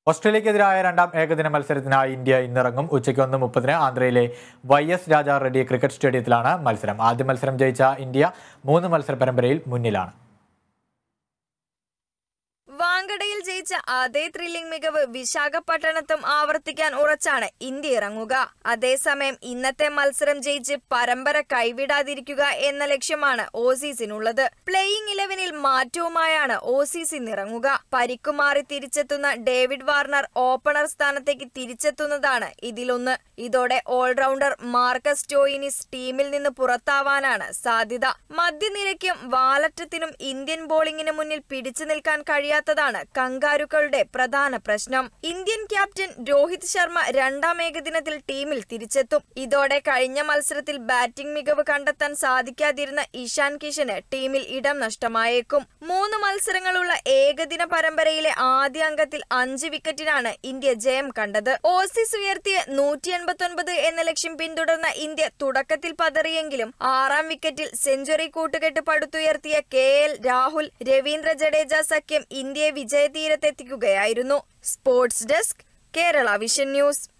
ഓസ്ട്രേലിയക്കെതിരായ രണ്ടാം ഏകദിന മത്സരത്തിനായി ഇന്ത്യ ഇന്നിറങ്ങും ഉച്ചയ്ക്ക് ഒന്ന് മുപ്പതിന് ആന്ധ്രയിലെ Y S Raja Reddy cricket സ്റ്റേഡിയത്തിലാണ് മത്സരം ആദ്യ മത്സരം ജയിച്ച ഇന്ത്യ മൂന്ന് മത്സര പരമ്പരയിൽ മുന്നിലാണ് വാങ്കഡയിൽ ജയിച്ച അതേ ത്രില്ലിംഗ് മികവ് വിശാഖപട്ടണത്തും ആവർത്തിക്കാൻ ഉറച്ചാണ് ഇന്ത്യ ഇറങ്ങുക അതേസമയം ഇന്നത്തെ മത്സരം ജയിച്ച് പരമ്പര കൈവിടാതിരിക്കുക എന്ന ലക്ഷ്യമാണ് ഓസീസിനുള്ളത് പ്ലേയിങ് ഇലവനിൽ മാറ്റവുമായാണ് ഓസീസ് ഇന്നിറങ്ങുക പരിക്കുമാറി തിരിച്ചെത്തുന്ന ഡേവിഡ് വാർണർ ഓപ്പണർ സ്ഥാനത്തേക്ക് തിരിച്ചെത്തുന്നതാണ് ഇതിലൊന്ന് ഇതോടെ ഓൾറൗണ്ടർ മാർക്കസ് സ്റ്റോയിനിസ് ടീമിൽ നിന്ന് പുറത്താവാനാണ് സാധ്യത മധ്യനിരയ്ക്കും വാലറ്റത്തിനും ഇന്ത്യൻ ബോളിംഗിന് മുന്നിൽ പിടിച്ചു നിൽക്കാൻ കഴിയാത്തതാണ് കങ്കാരുക്കളുടെ പ്രധാന പ്രശ്നം ഇന്ത്യൻ ക്യാപ്റ്റൻ രോഹിത് ശർമ്മ രണ്ടാം ഏകദിനത്തിൽ ടീമിൽ തിരിച്ചെത്തും ഇതോടെ കഴിഞ്ഞ മത്സരത്തിൽ ബാറ്റിംഗ് മികവ് കണ്ടെത്താൻ സാധിക്കാതിരുന്ന ഇഷാൻ കിഷന് ടീമിൽ ഇടം നഷ്ടമായേക്കും മൂന്ന് മത്സരങ്ങളുള്ള ഏകദിന പരമ്പരയിലെ ആദ്യ അംഗത്തിൽ അഞ്ച് വിക്കറ്റിനാണ് ഇന്ത്യ ജയം കണ്ടത് ഓസീസ് ഉയർത്തിയ നൂറ്റി എൺപത്തൊൻപത് എന്ന ലക്ഷ്യം പിന്തുടർന്ന ഇന്ത്യ തുടക്കത്തിൽ പതറിയെങ്കിലും ആറാം വിക്കറ്റിൽ സെഞ്ചുറി കൂട്ടുകെട്ട് പടുത്തുയർത്തിയ കെ എൽ രാഹുൽ രവീന്ദ്ര ജഡേജ സഖ്യം ഇന്ത്യയെ വിജയതീരത്തെത്തിക്കുകയായിരുന്നു sports desk Kerala Vision news